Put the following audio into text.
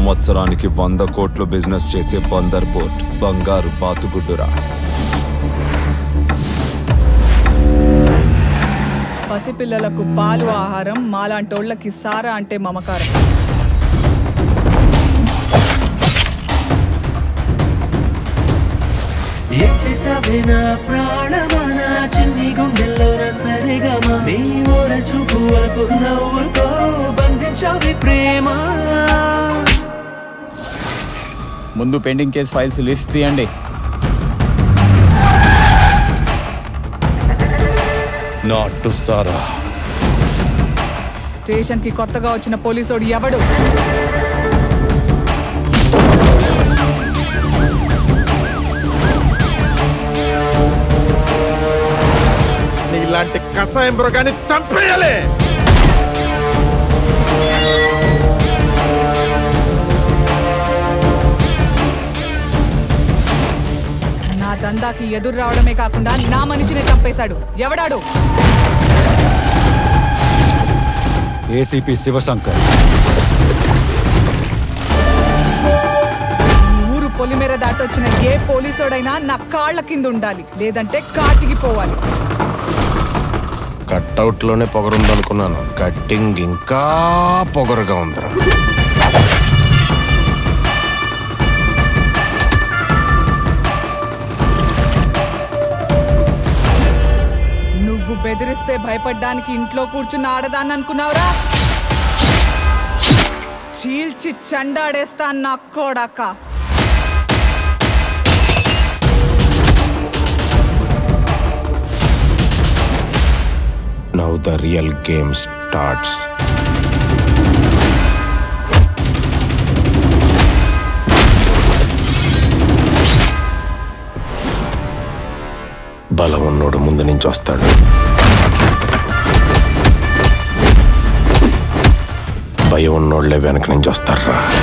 సంవత్సరానికి వంద కోట్లు బిజినెస్ చేసే బందర్ పోర్ట్ బంగారు బాతుగుడ్డురా పసిపిల్లలకు పాలు ఆహారం మాలాంటోళ్ళకి సారా అంటే మమకారం ఏం చేసావే నా ప్రాణమా నా చిన్ని గుండెల్లో నా సరిగమా నీ ఊర చూపు వరకు నవ్వుతో బంధించావి ప్రేమ ముందు పెండింగ్ కేసు ఫైల్స్ లిస్ట్ తీయండి నాటు సారా స్టేషన్ కి కొత్తగా వచ్చిన పోలీసోడు ఎవడు నీలాంటి కషాయం మృగాన్ని చంపేయాలి నా దందాకి ఎదురు రావడమే కాకుండా నా మనిషిని చంపేశాడు ఎవడాడు ఏసీపీ శివశంకర్ ఈ ఊరు పొలిమేర దాటొచ్చిన ఏ పోలీసోడైనా నా కాళ్ళ కింద ఉండాలి లేదంటే కాటికి పోవాలి కట్అవుట్ లోనే పొగరుందనుకున్నాను కట్టింగ్ ఇంకా పొగరుగా ఉందిరా నువ్వు బెదిరిస్తే భయపడ్డానికి ఇంట్లో కూర్చున్న ఆడదాన్ని అనుకున్నావురా చీల్చి చండాడేస్తా నా కోడాక now the real game starts బలం ఉన్నోడు ముందు నుంచి వస్తాడు భయం ఉన్నోళ్ళే వెనక నుంచి వస్తారా